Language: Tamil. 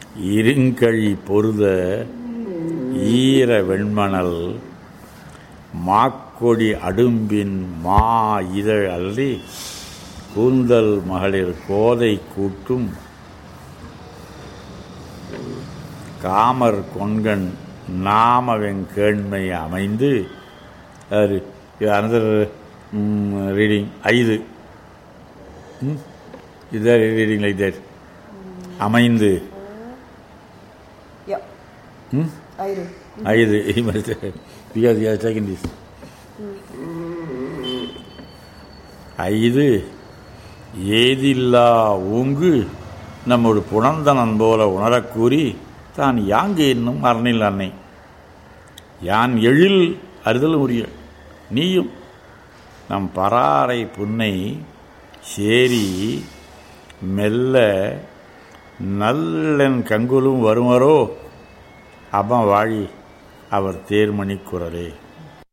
இருங்கழி பொருத ஈர வெண்மணல் மாக்கொடி அடும்பின் மா இதழ் அள்ளி கூந்தல் மகளிர் கோதை கூட்டும் காமர் கொண்கண் நாமவெங் கேண்மை அமைந்து அனதர் ரீடிங் ஐது இது ரீடிங் லைக் தட் அமைந்து Yeah. Hmm? I do. ஐது பிகாஸ் யூ செகண்ட் திஸ் ஐது ஏதில்லா ஊங்கு நம்மோடு புணர்ந்தனன் போல உணரக் கூறி தான் யாங்கு என்னும் அறனில் அன்னை யான் எழில் அறிதல் உரிய நீயும் நம் பராரை புன்னை சேரி மெல்ல நல்லென் கங்குலும் வருமரோ அபம் வாழி அவர் தேர்மணி குரலே